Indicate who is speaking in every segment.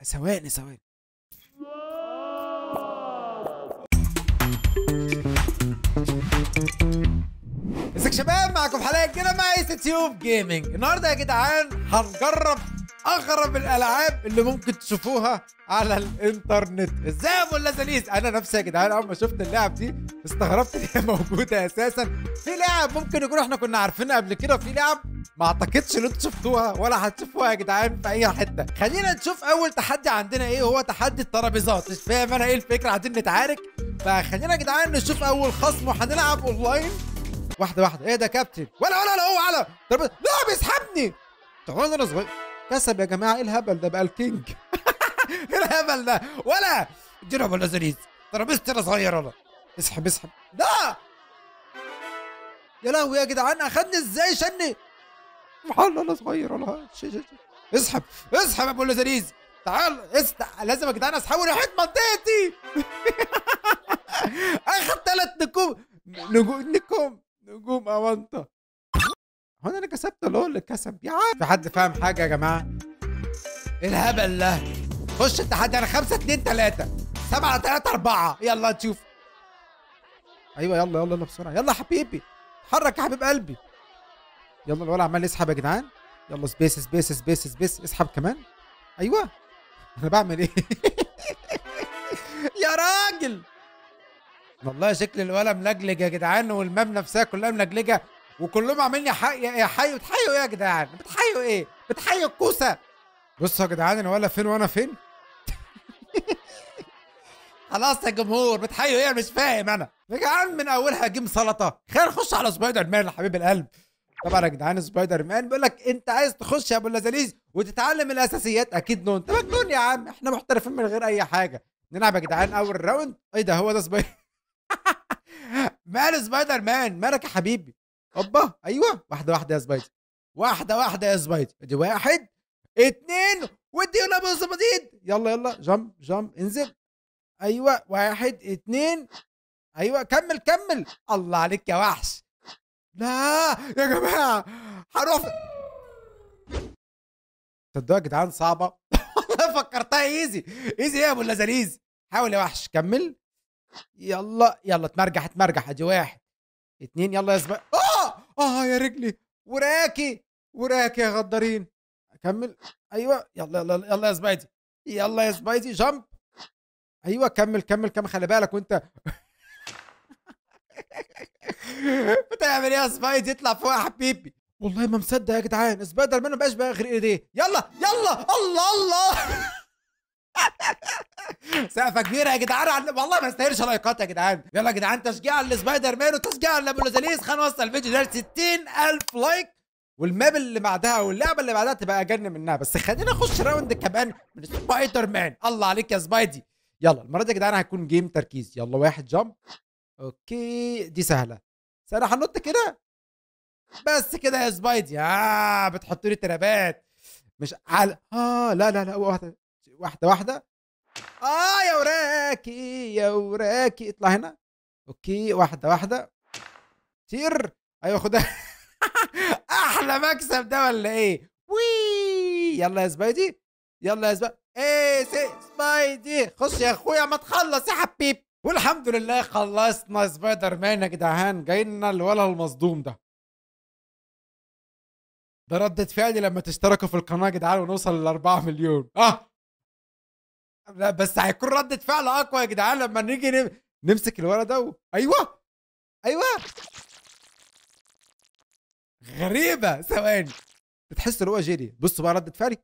Speaker 1: ثواني ثواني ازيك يا شباب معاكم حلقه جديده مع ايس تيوب جيمنج النهارده يا جدعان هنجرب اغرب الالعاب اللي ممكن تشوفوها على الانترنت ازاي يا ابو اللذيذ انا نفسي يا جدعان اول ما شفت اللعب دي استغربت ان هي موجوده اساسا في لعب ممكن يكون احنا كنا عارفينها قبل كده وفي لعب ما اعتقدش ان انتوا شفتوها ولا هتشوفوها يا جدعان في اي حته خلينا نشوف اول تحدي عندنا ايه هو تحدي الترابيزات مش فاهم انا ايه الفكره عايزين نتعارك فخلينا يا جدعان نشوف اول خصم وهنلعب اونلاين واحده واحده ايه ده كابتن ولا ولا لا هو على طب لا بيسحبني تعال انا صغير كسب يا جماعه ايه الهبل ده بقى الكينج ايه الهبل ده ولا ادينا ابو لذيذ ترابيزتي انا صغير انا اسحب اسحب لا يا لهوي يا جدعان اخدني ازاي شني محل انا صغير انا شي شي شي. اسحب اسحب يا ابو لذيذ تعال است... لازم يا جدعان اسحبه ناحيه منطقتي اخد ثلاث نجوم نجوم نجوم نجوم اونطه هو انا اللي كسبت ولا هو اللي كسب يا عم في حد فاهم حاجه يا جماعه ايه الهبل ده خش التحدي انا خمسة اتنين تلاتة سبعة تلاتة أربعة يلا نشوف أيوة يلا يلا يلا بسرعة يلا يا حبيبي اتحرك يا حبيب قلبي يلا الولد عمال يسحب يا جدعان يلا سبيس سبيس سبيس سبيس اسحب كمان أيوة أنا بعمل إيه يا راجل والله شكل الولد ملجلج يا جدعان والماب نفسها كلها ملجلجة وكلهم عاملين يا حي يا حي بتحيوا ايه يا جدعان بتحيوا ايه بتحيوا الكوسه بصوا يا جدعان الولد فين وانا فين خلاص يا جمهور بتحيوا ايه أنا مش فاهم انا يا جدعان من اولها جيم سلطه خلينا نخش على سبايدر مان يا حبيب القلب طبعا يا جدعان سبايدر مان بيقول لك انت عايز تخش يا ابو اللذيذ وتتعلم الاساسيات اكيد نو انت مجنون يا عم احنا محترفين من غير اي حاجه نلعب يا جدعان اول راوند ايه ده هو ده سبايدر مال سبايدر مان مالك يا حبيبي اوبا ايوه واحده واحده يا سبايدر واحده واحده يا سبايدر ادي واحد اتنين ودي يلا ابو الزبادين يلا يلا جمب جمب انزل ايوه واحد اتنين ايوه كمل كمل الله عليك يا وحش لا يا جماعه هروح في... تصدقوا يا جدعان صعبه والله فكرتها ايزي ايزي ايه يا ابو اللذيذ حاول يا وحش كمل يلا يلا اتمرجح اتمرجح ادي واحد اتنين يلا يا سبايدر اه اه يا رجلي وراكي وراكي يا غدارين كمل ايوه يلا يلا يلا يا سبايدي يلا يا سبايدي جامب ايوه كمل كمل كمل خلي بالك وانت بتعمل ايه يا سبايدي اطلع فوق يا حبيبي والله ما مصدق يا جدعان سبايدر مان ما بقاش بقى غير ايديه يلا يلا الله الله سقفه كبيره يا جدعان عن- والله ما يستاهلش لايكات يا جدعان يلا يا جدعان تشجيع لسبايدر مان وتشجيع لابو لذيذ خلينا نوصل الفيديو ده ل 60000 لايك والماب اللي بعدها واللعبه اللي بعدها تبقى اجن منها بس خلينا نخش راوند كمان من سبايدر مان الله عليك يا سبايدي يلا المره دي يا جدعان هيكون جيم تركيز يلا واحد جامب اوكي دي سهله سهله هنط كده بس كده يا سبايدي اه بتحط لي ترابات مش على اه لا لا لا واحده واحده واحده اه يا وراكي يا وراكي اطلع هنا اوكي واحده واحده طير ايوه خدها احلى مكسب ده ولا ايه وي يلا يا سبايدي يلا يا سبايدي ايه سي سبايدي خش يا اخويا ما تخلص يا حبيب والحمد لله خلصنا سبايدر مان يا جدعان جاي لنا الولا المصدوم ده ده ردة فعلي لما تشتركوا في القناة يا جدعان ونوصل ل 4 مليون اه لا بس هيكون ردة فعل اقوى يا جدعان لما نيجي نم... نمسك الولد ده و... ايوه ايوه غريبة ثواني بتحس ان هو جيري بصوا بقى ردة فعلي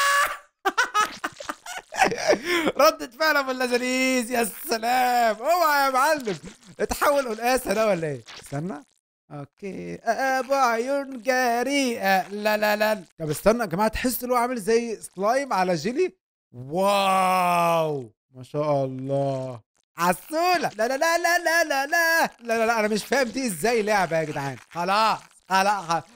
Speaker 1: ردة فعل ابو اللذيذ يا سلام اوعى يا معلم اتحول قلقاسة ده ولا ايه استنى اوكي ابو عيون جريئة لا لا لا طب استنى يا جماعة تحس ان هو عامل زي سلايم على جيلي واو ما شاء الله عسولة لا لا لا لا لا لا لا لا لا, لا. انا مش فاهم دي ازاي لعبة يا جدعان خلاص خلاص خلاص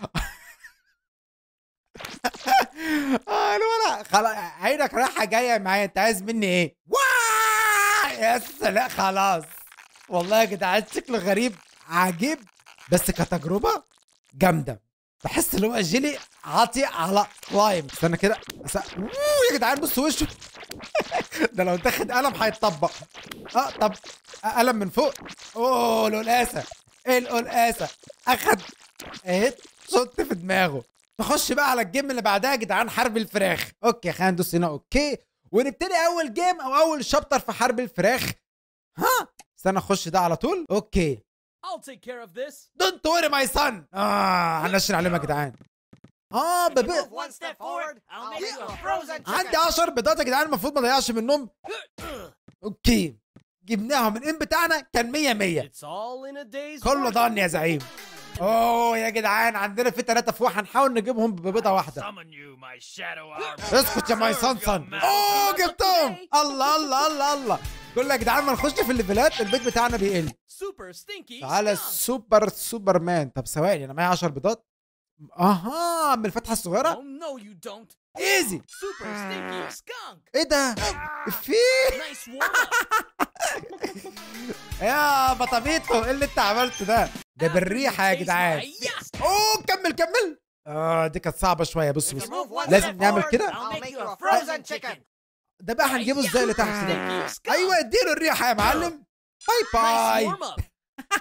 Speaker 1: اه الولا خلاص عينك رايحة جاية معايا انت عايز مني ايه؟ واه يا سلام خلاص والله يا جدعان شكله غريب عجيب بس كتجربة جامدة بحس ان هو جيلي عاطي على لايم استنى كده أس... أوه يا جدعان بصوا وشه ده لو اتاخد قلم هيتطبق اه طب قلم من فوق اوه القلقاسه ايه القلقاسه اخد اهي شط في دماغه نخش بقى على الجيم اللي بعدها يا جدعان حرب الفراخ اوكي خلينا ندوس هنا اوكي ونبتدي اول جيم او اول شابتر في حرب الفراخ ها استنى اخش ده على طول اوكي
Speaker 2: I'll take care of this.
Speaker 1: دونت وري ماي سون اه هنشر عليهم يا جدعان اه ببي
Speaker 2: Move one step forward, I'll make you a frozen
Speaker 1: عندي
Speaker 2: chicken.
Speaker 1: 10 بيضات يا جدعان المفروض ما اضيعش منهم اوكي جبناهم من ان بتاعنا كان 100 100
Speaker 2: It's all in a day's
Speaker 1: كله
Speaker 2: work.
Speaker 1: ضن يا زعيم اوه يا جدعان عندنا في ثلاثة في واحد هنحاول نجيبهم ببيضة واحدة
Speaker 3: Summon you, my shadow armor.
Speaker 1: اسكت يا ماي صن صن اوه جبتهم الله الله الله الله كل يا جدعان ما نخش في الليفلات البيت بتاعنا بيقل
Speaker 2: Super stinky
Speaker 1: تعالى
Speaker 2: skunk.
Speaker 1: السوبر سوبر مان طب ثواني انا معايا 10 بيضات اها من الفتحة
Speaker 2: Oh
Speaker 1: الصغيرة
Speaker 2: no you don't.
Speaker 1: ايزي
Speaker 2: Super stinky skunk.
Speaker 1: ايه ده في
Speaker 2: Nice warm up.
Speaker 1: يا بطبيطو ايه اللي انت عملته ده ده بالريحة يا
Speaker 2: Taste
Speaker 1: جدعان
Speaker 2: my- Yes.
Speaker 1: اوه كمل كمل اه دي كانت صعبة شوية بص
Speaker 2: If
Speaker 1: بص
Speaker 2: you move one
Speaker 1: لازم
Speaker 2: step
Speaker 1: نعمل
Speaker 2: forward,
Speaker 1: كده
Speaker 2: I'll make you a frozen chicken.
Speaker 1: ده بقى هنجيبه ازاي لتحت ده
Speaker 2: Stinky skunk.
Speaker 1: ايوه اديله الريحة يا معلم باي
Speaker 2: Nice
Speaker 1: باي
Speaker 2: warm up.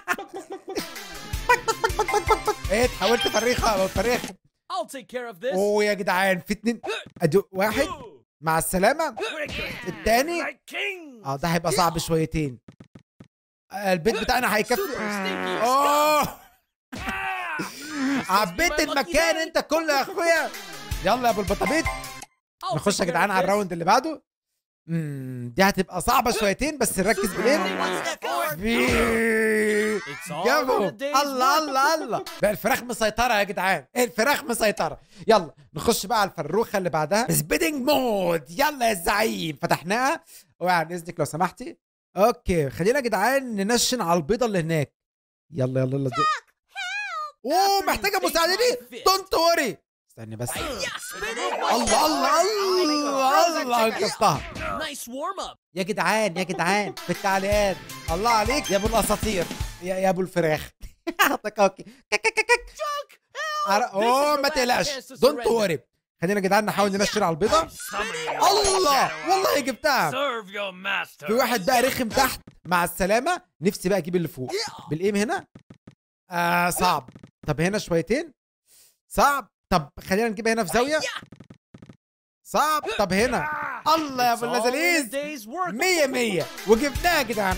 Speaker 1: ايه حاولت افريخها بفريخ
Speaker 2: I'll take care of this.
Speaker 1: اوه يا جدعان في اتنين ادي واحد مع السلامة التاني
Speaker 3: Like kings.
Speaker 1: اه ده هيبقى صعب شويتين آه، البيت بتاعنا هيكفي
Speaker 2: Super stinky
Speaker 1: اوه
Speaker 2: This must be
Speaker 1: عبيت
Speaker 2: my lucky
Speaker 1: المكان
Speaker 2: day.
Speaker 1: انت كله يا اخويا يلا يا ابو البطابيط
Speaker 2: I'll
Speaker 1: نخش يا
Speaker 2: take care
Speaker 1: جدعان
Speaker 2: of
Speaker 1: على
Speaker 2: this.
Speaker 1: الراوند اللي بعده امم دي هتبقى صعبة شويتين بس نركز
Speaker 2: Super
Speaker 1: بالايه
Speaker 2: stinky one step forward.
Speaker 1: في
Speaker 2: It's all in
Speaker 1: جابوا
Speaker 2: a day's
Speaker 1: الله
Speaker 2: work.
Speaker 1: الله الله بقى الفراخ مسيطرة يا جدعان الفراخ مسيطرة يلا نخش بقى على الفروخة اللي بعدها سبيدنج مود يلا يا زعيم فتحناها وعن اذنك لو سمحتي اوكي خلينا يا جدعان ننشن على البيضة اللي هناك يلا يلا يلا دي. اوه محتاجة مساعدتي دونت وري استني بس
Speaker 2: Yes,
Speaker 1: الله الله الله الله انقذتها
Speaker 2: Nice warm up.
Speaker 1: يا جدعان يا جدعان في التعليقات الله عليك يا ابو الاساطير يا, يا ابو الفراخ اعطيك اوكي كك كك كك عر- اوه ما تقلقش دونت وري خلينا يا جدعان نحاول ننشر على البيضه
Speaker 3: Summon you,
Speaker 1: الله
Speaker 3: shadow
Speaker 1: والله
Speaker 3: armor.
Speaker 1: جبتها
Speaker 3: Serve your master.
Speaker 1: في واحد بقى رخم تحت مع السلامه نفسي بقى اجيب اللي فوق بالايم هنا آه صعب طب هنا شويتين صعب طب خلينا نجيبها هنا في زاويه صعب طب هنا الله يا
Speaker 2: It's
Speaker 1: ابو
Speaker 2: all in a
Speaker 1: اللذيذ
Speaker 2: day's work.
Speaker 1: مية مية وجبناها يا جدعان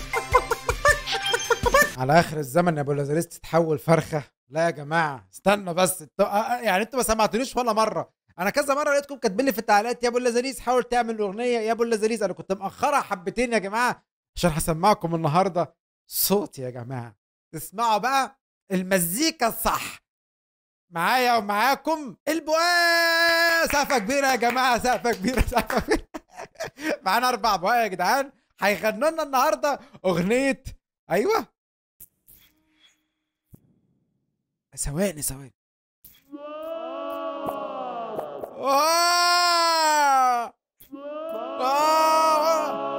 Speaker 1: على اخر الزمن يا ابو اللذيذ تتحول فرخه لا يا جماعه استنى بس انتوا آه، آه، يعني انتوا ما سمعتونيش ولا مره انا كذا مره لقيتكم كاتبين لي في التعليقات يا ابو اللذيذ حاول تعمل اغنيه يا ابو اللذيذ انا كنت مأخرها حبتين يا جماعه عشان هسمعكم النهارده صوتي يا جماعه تسمعوا بقى المزيكا الصح معايا ومعاكم البواء سقفه كبيره يا جماعه سقفه كبيره سقفه كبيره معانا اربع بواء يا جدعان هيغنوا لنا النهارده اغنيه ايوه ثواني ثواني آه! آه!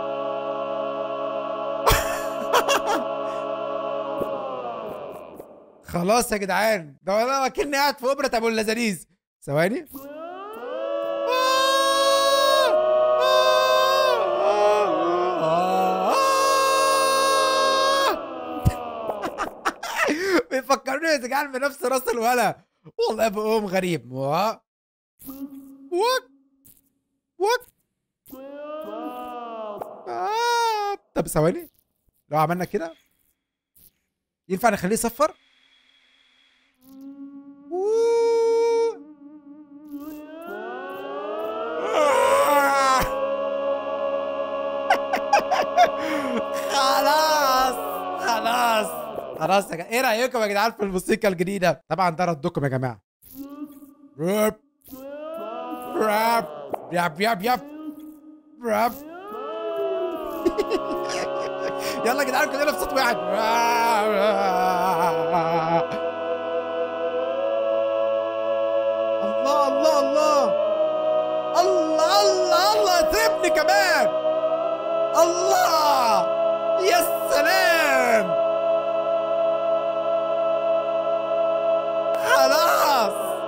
Speaker 1: خلاص يا جدعان ده انا اكني قاعد في اوبرا ابو اللذاذيز ثواني بيفكروني يا جدعان بنفس راس الولا والله بقوم غريب و وك وك آه. طب ثواني لو عملنا كده ينفع نخليه يصفر خلاص خلاص خلاص يا جدعان ايه رايكم يا جدعان في الموسيقى الجديده طبعا ده ردكم يا جماعه راب راب ياب ياب ياب راب يلا يا جدعان كلنا في صوت واحد الله الله الله الله الله الله اضربني كمان الله يا سلام خلاص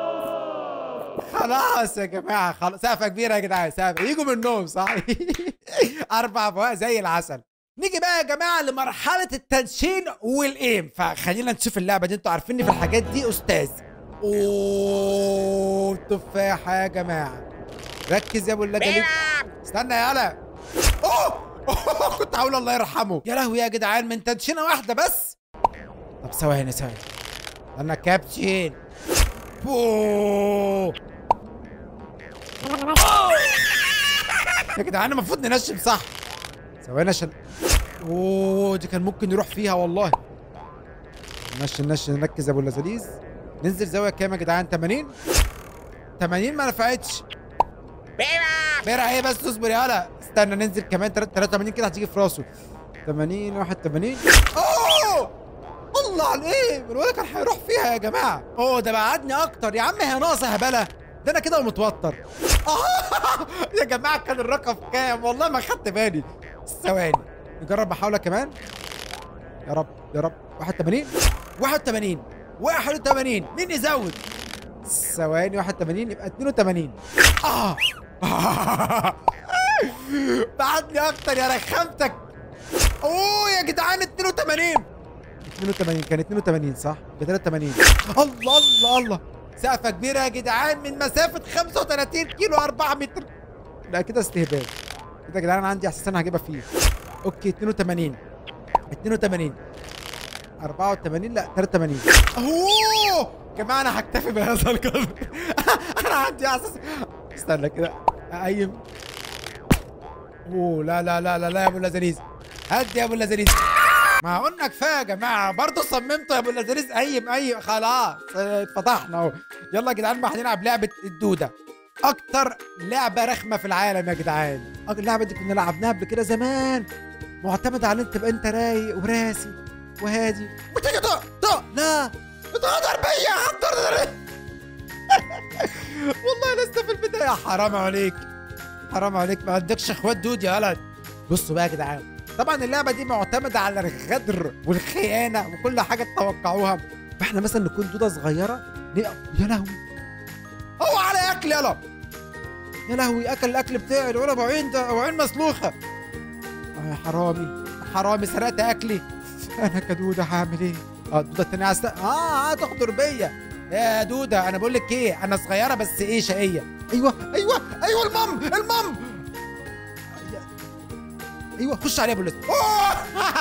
Speaker 1: خلاص يا جماعه خلاص سقفه كبيره يا جدعان سقفه يجوا من النوم صح اربع فوائد زي العسل نيجي بقى يا جماعه لمرحله التنشين والايم فخلينا نشوف اللعبه دي انتوا عارفيني في الحاجات دي استاذ اوه تفاحه يا جماعه ركز يا ابو اللجاليب استنى يا يالا اوه أوه، كنت هقول الله يرحمه يا لهوي يا جدعان من تنشينه واحده بس طب ثواني ثواني انا كابتن اوه يا جدعان المفروض ننشم صح ثواني عشان اوه دي كان ممكن يروح فيها والله نشن نشن نركز يا ابو اللذيذ ننزل زاويه كام يا جدعان 80 80 ما نفعتش بيرع ايه بس اصبر يالا استنى ننزل كمان 83 كده هتيجي في راسه 80 81 اوه الله على ايه الولد كان هيروح فيها يا جماعه اوه ده بعدني اكتر يا عم هي ناقصه هبله ده انا كده متوتر آه يا جماعه كان الرقم كام والله ما خدت بالي ثواني نجرب محاوله كمان يا رب يا رب 81 81 81 مين يزود ثواني 81 يبقى 82 اه بعدني اكتر يا رخامتك اوه يا جدعان 82 82 كان 82 صح؟ ب 83 الله الله الله سقفه كبيره يا جدعان من مسافه 35 كيلو 4 متر لا كده استهبال كده يا جدعان انا عندي احساس انا هجيبها فيه اوكي 82 82 84 لا 83 اوه جماعه انا هكتفي بهذا القدر انا عندي احساس استنى كده اقيم اوه لا لا لا لا لا يا ابو اللذيذ هدي يا ابو اللذيذ ما قلنا كفايه يا جماعه برضه صممتوا يا ابو اللذيذ قيم قيم خلاص اه، اتفضحنا اهو يلا يا جدعان بقى هنلعب لعبه الدوده اكتر لعبه رخمه في العالم يا جدعان أك- اللعبه دي كنا لعبناها قبل كده زمان معتمده على انت تبقى انت رايق وراسي وهادي وتيجي طق طق لا تقدر بيا هتقدر والله لسه في البدايه حرام عليك حرام عليك ما عندكش اخوات دود يا ولد بصوا بقى يا جدعان طبعا اللعبه دي معتمده على الغدر والخيانه وكل حاجه تتوقعوها فاحنا مثلا نكون دوده صغيره نق- يا لهوي هو على اكل يلا يا لهوي اكل الاكل بتاعي الولد ابو عين ده ابو عين مسلوخه اه يا حرامي حرامي سرقت اكلي انا كدوده هعمل ايه اه الدوده التانية عايز ت- اه هتخضر بيا يا دوده انا بقول لك ايه انا صغيره بس ايه شقيه ايوه ايوه ايوه المام المام ايوه خش عليه يا ابو اللذ أوه!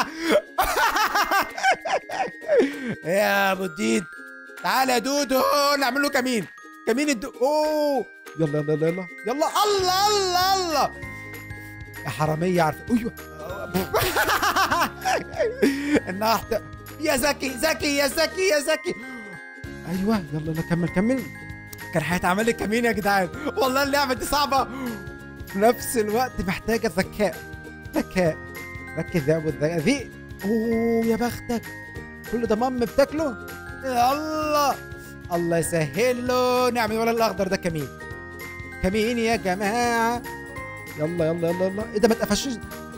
Speaker 1: يا ابو الديد تعال يا دودو نعمل له كمين كمين الدو اوه يلا يلا يلا يلا يلا الله الله الله يا حراميه عارف ايوه انها حت... يا زكي زكي يا زكي يا زكي ايوه يلا يلا كمل كمل كان هيتعمل لي كمين يا جدعان والله اللعبه دي صعبه في نفس الوقت محتاجه ذكاء ذكاء ركز يا ابو الذكاء ذي اوه يا بختك كل ده مام بتاكله يا الله الله يسهل له نعمل ولا الاخضر ده كمين كمين يا جماعه يلا يلا يلا يلا ايه ده ما اتقفشش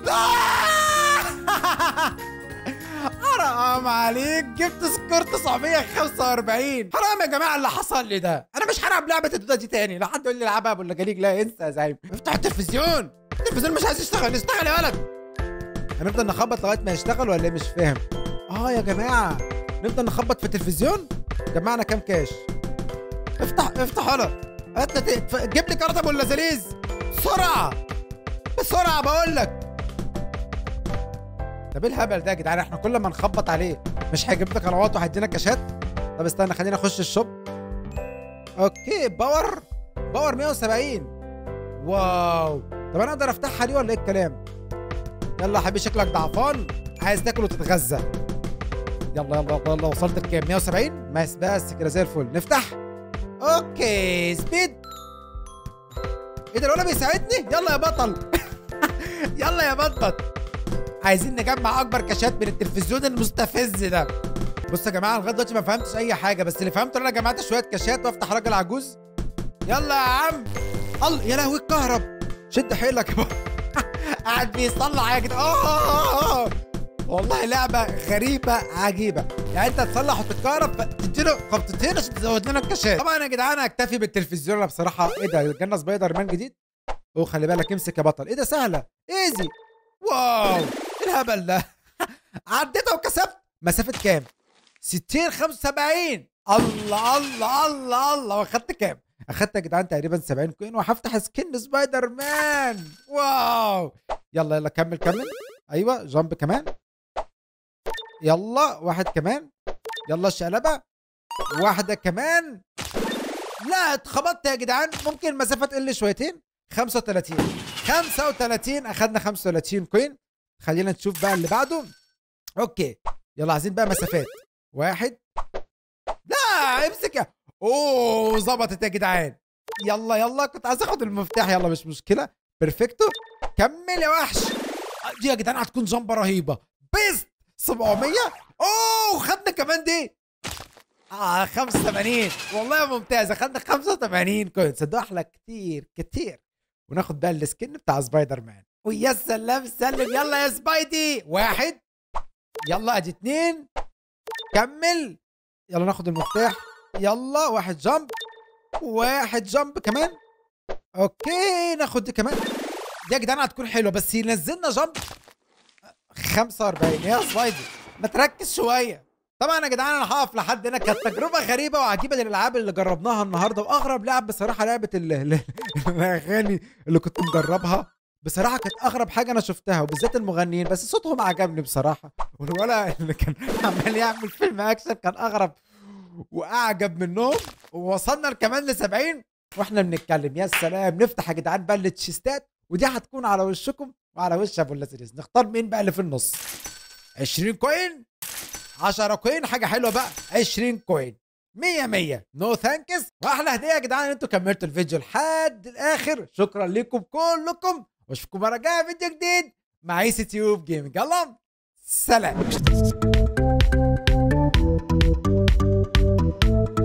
Speaker 1: حرام عليك جبت سكور 945 حرام يا جماعه اللي حصل لي ده انا مش هلعب لعبه الدوده دي تاني لا حد يقول لي العبها ولا جليج لا انسى يا زعيم افتح التلفزيون التلفزيون مش عايز يشتغل اشتغل يا ولد هنفضل نخبط لغايه ما يشتغل ولا ايه مش فاهم اه يا جماعه نفضل نخبط في التلفزيون جمعنا كام كاش افتح افتح يلا هات لي ت- جيب لي كارت ابو اللذيذ بسرعه بسرعه بقول لك طب ايه الهبل ده يا جدعان احنا كل ما نخبط عليه مش هيجيب لك قنوات وهيدينا كاشات طب استنى خلينا نخش الشوب اوكي باور باور 170 واو طب انا اقدر افتحها دي ولا ايه الكلام يلا يا حبيبي شكلك ضعفان عايز تاكل وتتغذى يلا يلا يلا يلا وصلت لكام 170 بس بس كده زي الفل نفتح اوكي سبيد ايه ده الولد بيساعدني يلا يا بطل يلا يا بطل عايزين نجمع اكبر كاشات من التلفزيون المستفز ده بصوا يا جماعه لغايه دلوقتي ما فهمتش اي حاجه بس اللي فهمته ان انا جمعت شويه كاشات وافتح راجل عجوز يلا يا عم الله يا لهوي الكهرب شد حيلك يا بابا قاعد بيصلح يا جدعان آه والله لعبه غريبه عجيبه يعني انت تصلح وتتكهرب فتديك اديله خبطتين عشان تزود لنا الكاشات طبعا يا جدعان اكتفي بالتلفزيون أنا بصراحه ايه ده جالنا سبايدر مان جديد اوه خلي بالك امسك يا بطل ايه ده سهله ايزي واو ايه الهبل ده عديتها وكسبت مسافه كام 60 75 الله الله الله الله واخدت كام اخدت يا جدعان تقريبا 70 كوين وهفتح سكن سبايدر مان واو يلا يلا كمل كمل ايوه جامب كمان يلا واحد كمان يلا الشقلبه واحده كمان لا اتخبطت يا جدعان ممكن المسافه تقل شويتين 35 35 اخدنا 35 كوين خلينا نشوف بقى اللي بعده اوكي يلا عايزين بقى مسافات واحد لا امسك يا- اوه ظبطت يا جدعان يلا يلا كنت عايز اخد المفتاح يلا مش مشكله بيرفكتو كمل يا وحش دي يا جدعان هتكون جامبه رهيبه بيست 700 اوه خدنا كمان دي اه 85 والله ممتازه خدنا 85 كوين صدق احلى كتير كتير وناخد بقى السكن بتاع سبايدر مان ويا سلام سلم يلا يا سبايدي واحد يلا ادي اتنين كمل يلا ناخد المفتاح يلا واحد جامب واحد جامب كمان اوكي ناخد دي كمان دي يا جدعان هتكون حلوه بس ينزلنا جامب 45 يا سبايدي ما تركز شويه طبعا يا جدعان انا هقف لحد هنا كانت تجربه غريبه وعجيبه للالعاب اللي جربناها النهارده واغرب لعب بصراحه لعبه ال- ال- الاغاني اللي كنت مجربها بصراحه كانت اغرب حاجه انا شفتها وبالذات المغنيين بس صوتهم عجبني بصراحه والولا اللي كان عمال يعمل فيلم اكشن كان اغرب واعجب منهم ووصلنا كمان ل 70 واحنا بنتكلم يا سلام نفتح يا جدعان بقى التشيستات ودي هتكون على وشكم وعلى وش ابو اللذيذ نختار مين بقى اللي في النص 20 كوين 10 كوين حاجه حلوه بقى 20 كوين 100 100 نو ثانكس واحلى هديه يا جدعان ان انتوا كملتوا الفيديو لحد الاخر شكرا لكم كلكم واشوفكم مره جايه فيديو جديد مع ايسي تيوب جيمنج يلا سلام